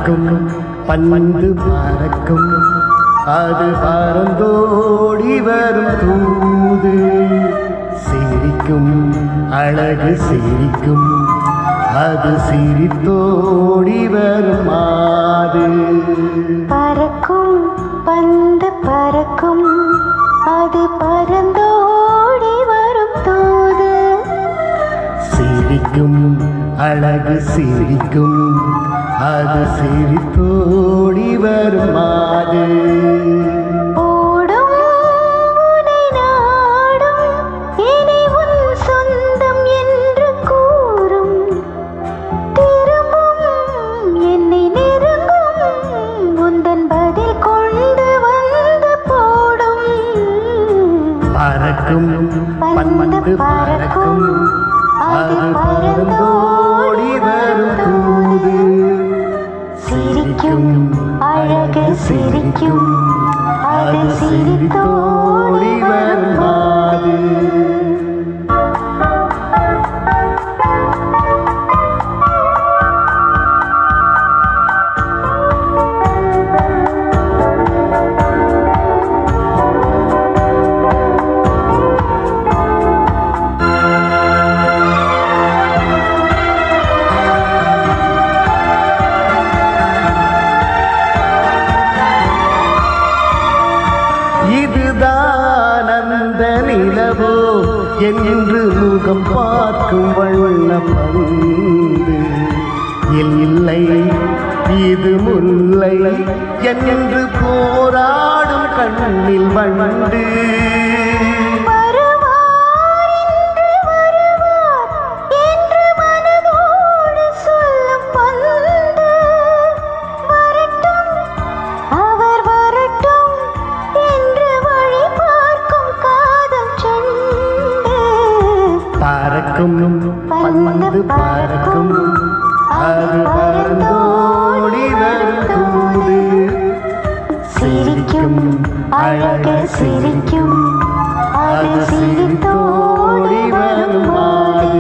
பறக்கும் பன்மந்து பறக்கும் அது பறந்தோடி வரும் தூது சிரிக்கும் அழகு சிரிக்கும் அது சிரித்தோடி வரும் மாது பறக்கும் பந்து பறக்கும் அது பறந்தோடி வரும் தூது சிரிக்கும் அழகு சிரிக்கும் அது சிரித்தோடி வரும் மாது ஓடும் உனை நாடும் இனி உன் சொந்தம் என்று கூறும் திரும்பும் என்னை நெருங்கும் உந்தன் பதில் கொண்டு வந்து போடும் பறக்கும் பன்மந்து பறக்கும் அது பறந்தோடி வரும் தூது சிரிக்கும் அழகு சிரிக்கும் அது சிரித்தோடி வரும் மாது இதுதான் அந்த நிலவோ என்று முகம் பார்க்கும் வண்ணம் வந்து இல்லை இது முல்லை என்று போராடும் கண்ணில் வண்டு வருவார் என்று வருவார் என்று மனதோடு சொல்லும் பந்து வரட்டும் அவர் வரட்டும் என்று வழி பார்க்கும் காதல் செண்டு பறக்கும் பந்து பறக்கும் அது பறந்தோடி வரும் தூது சிரிக்கும் அழகு சிரிக்கும் அது சிரித்தோடி வரும் மாது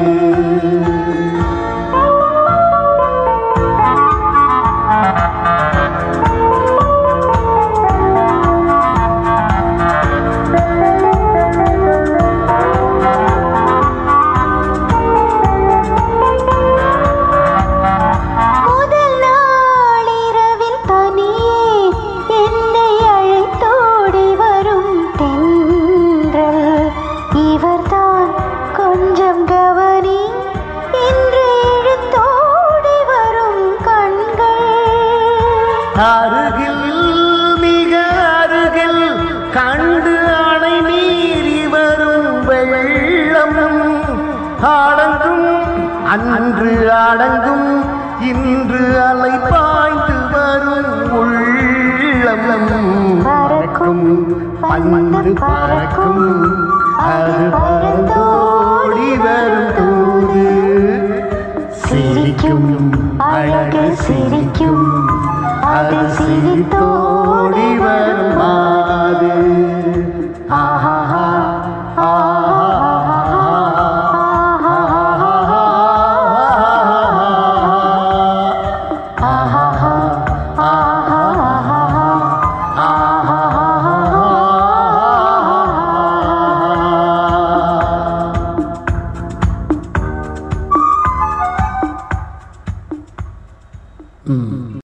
முதல் நாள் இரவில் தனியே என்னை அழைத்தோடி வரும் தென்றல் இவர்தான் கொஞ்சம் கவனி என்று இழுத்தோடி வரும் கண்கள் அருகில் மிக அருகில் கண்டு அணை மீறி வரும் வெள்ளம் அடங்கும் அன்று அடங்கும் இன்று அலை பாய்ந்து வரும் உள்ளம் பறக்கும் பந்து பறக்கும் அது பறந்தோடி வரும் தூது சிரிக்கும் அழகு சிரிக்கும் அது சிரித்தோடி வரும் மாது ஆஹா